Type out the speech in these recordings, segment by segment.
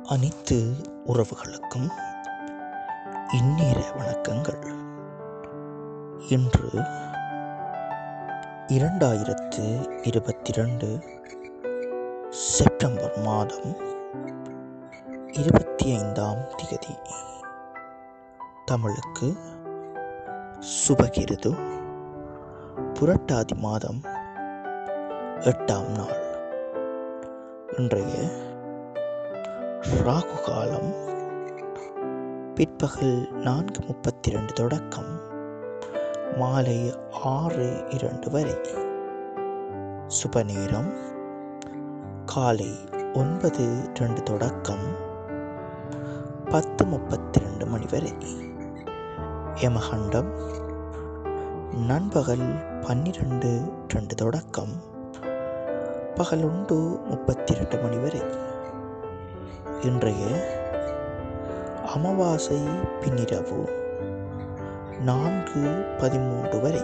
அனைத்து உறவுகளுக்கும் இந்நேர வணக்கங்கள் இன்று இரண்டாயிரத்து இருபத்தி ரெண்டு செப்டம்பர் மாதம் இருபத்தி ஐந்தாம் திகதி தமிழுக்கு சுபகிருது புரட்டாதி மாதம் எட்டாம் நாள் இன்றைய ராகு காலம் பிற்பகல் நான்கு முப்பத்தி ரெண்டு தொடக்கம் மாலை ஆறு இரண்டு வரை சுப நேரம் காலை ஒன்பது ரெண்டு தொடக்கம் பத்து முப்பத்தி ரெண்டு மணி வரை யமகண்டம் நண்பகல் பன்னிரண்டு ரெண்டு தொடக்கம் பகல் ஒன்று முப்பத்தி ரெண்டு மணி வரை இன்றைய அமாவாசை பின்னிரவு நான்கு பதிமூன்று வரை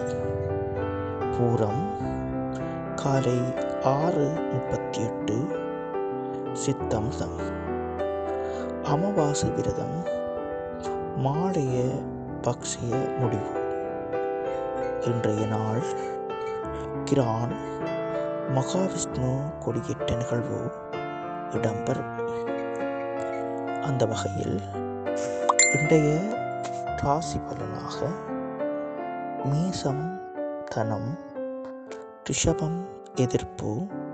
பூரம் காலை ஆறு முப்பத்தி எட்டு சித்தம்சம் அமாவாசை விரதம் மாலைய பக்ஷிய முடிவு இன்றைய நாள் கிரான் மகாவிஷ்ணு கொடியேற்ற நிகழ்வு இடம்பெறும் அந்த வகையில் இன்றைய ராசி பலனாக மேசம் தனம் ரிஷபம் எதிர்ப்பு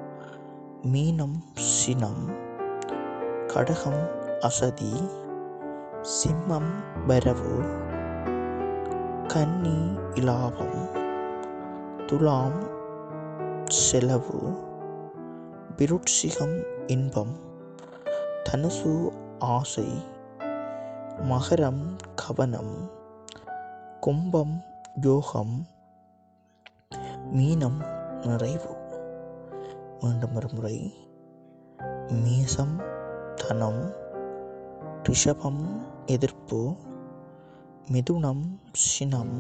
மீனம் சினம் கடகம் அசதி சிம்மம் வரவு கன்னி இலாபம் துலாம் செலவு விருட்சிகம் இன்பம் தனுசு ஆசை மகரம் கவனம் கும்பம் யோகம் மீனம் நிறைவு மீண்டும் ஒரு முறை மீசம் தனம் ரிஷபம் எதிர்ப்பு மிதுனம் சினம்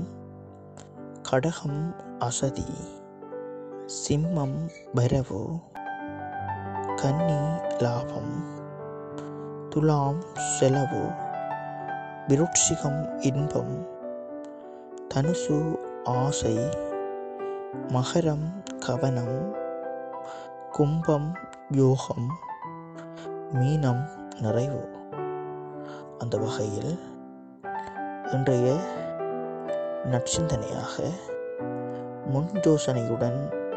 கடகம் அசதி சிம்மம் வரவு கன்னி லாபம் துலாம் செலவு விருட்சிகம் இன்பம் தனுசு ஆசை மகரம் கவனம் கும்பம் யோகம் மீனம் நிறைவு அந்த வகையில் இன்றைய நற்சிந்தனையாக முன் யோசனையுடன்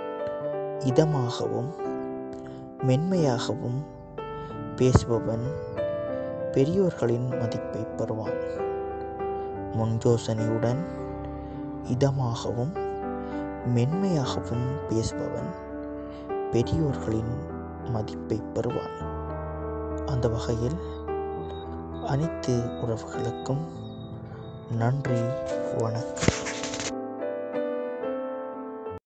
இதமாகவும் மென்மையாகவும் பேசுபவன் பெரியோர்களின் மதிப்பை பெறுவான் முன் யோசனையுடன் இதமாகவும் மென்மையாகவும் பேசுபவன் பெரியோர்களின் மதிப்பை பெறுவான் அந்த வகையில் அனைத்து உறவுகளுக்கும் நன்றி வணக்கம்